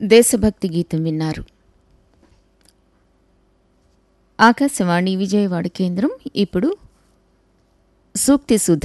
దేశభక్తి గీతం విన్నారు ఆకాశవాణి విజయవాడ కేంద్రం ఇప్పుడు సూక్తి సుధ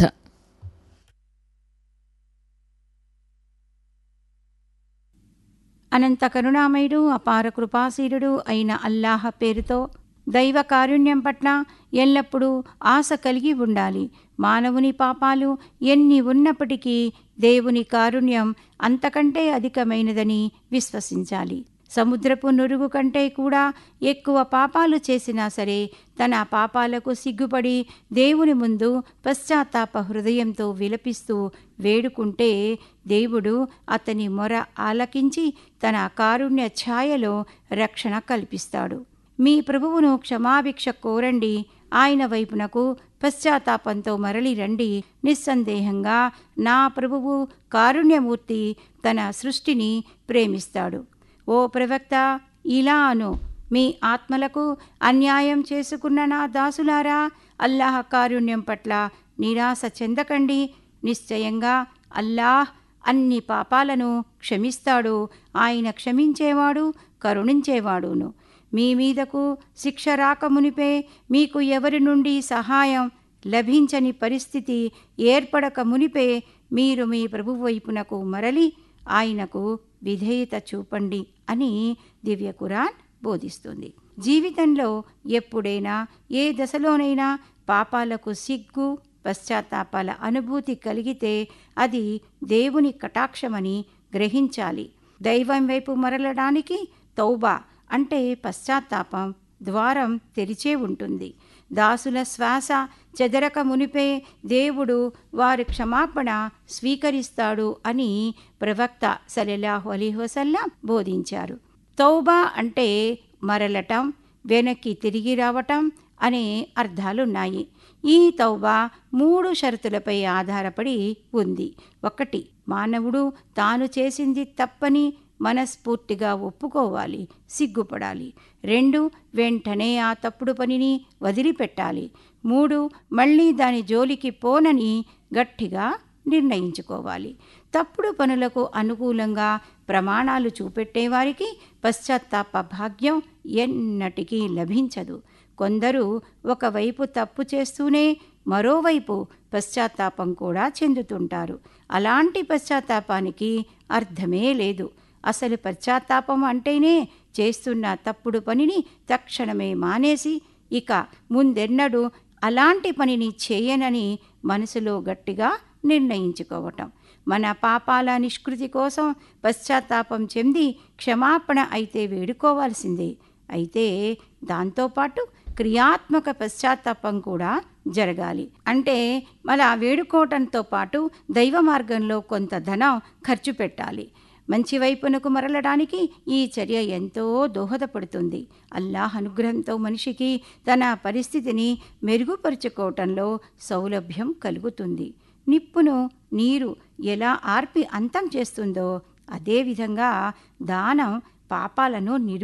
అనంత కరుణామయుడు అపార కృపాశీలుడు అయిన అల్లాహ పేరుతో దైవ కారుణ్యం పట్ల ఎల్లప్పుడూ ఆశ కలిగి ఉండాలి మానవుని పాపాలు ఎన్ని ఉన్నప్పటికీ దేవుని కారుణ్యం అంతకంటే అధికమైనదని విశ్వసించాలి సముద్రపు నురుగు కంటే కూడా ఎక్కువ పాపాలు చేసినా సరే తన పాపాలకు సిగ్గుపడి దేవుని ముందు పశ్చాత్తాప హృదయంతో విలపిస్తూ వేడుకుంటే దేవుడు అతని మొర ఆలకించి తన కారుణ్య ఛాయలో రక్షణ కల్పిస్తాడు మీ ప్రభువును క్షమాభిక్ష కోరండి ఆయన వైపునకు పశ్చాత్తాపంతో మరలి రండి నిస్సందేహంగా నా ప్రభువు కారుణ్యమూర్తి తన సృష్టిని ప్రేమిస్తాడు ఓ ప్రవక్త ఇలా అను మీ ఆత్మలకు అన్యాయం చేసుకున్న నా దాసులారా అల్లాహ కారుణ్యం పట్ల నిరాశ చెందకండి నిశ్చయంగా అల్లాహ్ అన్ని పాపాలను క్షమిస్తాడు ఆయన క్షమించేవాడు కరుణించేవాడును మీ మీదకు శిక్ష రాకమునిపే మీకు ఎవరి నుండి సహాయం లభించని పరిస్థితి ఏర్పడక మునిపే మీరు మీ ప్రభు వైపునకు మరలి ఆయనకు విధేయత చూపండి అని దివ్య కురాన్ బోధిస్తుంది జీవితంలో ఎప్పుడైనా ఏ దశలోనైనా పాపాలకు సిగ్గు పశ్చాత్తాపాల అనుభూతి కలిగితే అది దేవుని కటాక్షమని గ్రహించాలి దైవం వైపు మరలడానికి తౌబా అంటే పశ్చాత్తాపం ద్వారం తెరిచే ఉంటుంది దాసుల శ్వాస చెదరక మునిపే దేవుడు వారి క్షమాపణ స్వీకరిస్తాడు అని ప్రవక్త సలెలాహు అలీహసల్లా బోధించారు తౌబా అంటే మరలటం వెనక్కి తిరిగి రావటం అనే అర్థాలున్నాయి ఈ తౌబా మూడు షరతులపై ఆధారపడి ఉంది ఒకటి మానవుడు తాను చేసింది తప్పని మనస్ఫూర్తిగా ఒప్పుకోవాలి సిగ్గుపడాలి రెండు వెంటనే ఆ తప్పుడు పనిని వదిలిపెట్టాలి మూడు మళ్ళీ దాని జోలికి పోనని గట్టిగా నిర్ణయించుకోవాలి తప్పుడు పనులకు అనుకూలంగా ప్రమాణాలు చూపెట్టేవారికి పశ్చాత్తాప భాగ్యం ఎన్నటికీ లభించదు కొందరు ఒకవైపు తప్పు చేస్తూనే మరోవైపు పశ్చాత్తాపం కూడా చెందుతుంటారు అలాంటి పశ్చాత్తాపానికి అర్థమే లేదు అసలు పశ్చాత్తాపం అంటేనే చేస్తున్న తప్పుడు పనిని తక్షణమే మానేసి ఇక ముందెన్నడూ అలాంటి పనిని చేయనని మనసులో గట్టిగా నిర్ణయించుకోవటం మన పాపాల నిష్కృతి కోసం పశ్చాత్తాపం చెంది క్షమాపణ అయితే వేడుకోవాల్సిందే అయితే దాంతోపాటు క్రియాత్మక పశ్చాత్తాపం కూడా జరగాలి అంటే అలా వేడుకోవటంతో పాటు దైవ మార్గంలో కొంత ధనం ఖర్చు పెట్టాలి మంచి వైపునకు మరలడానికి ఈ చర్య ఎంతో దోహదపడుతుంది అల్లాహ్ అనుగ్రహంతో మనిషికి తన పరిస్థితిని మెరుగుపరుచుకోవటంలో సౌలభ్యం కలుగుతుంది నిప్పును నీరు ఎలా ఆర్పి అంతం చేస్తుందో అదేవిధంగా దానం పాపాలను నిర్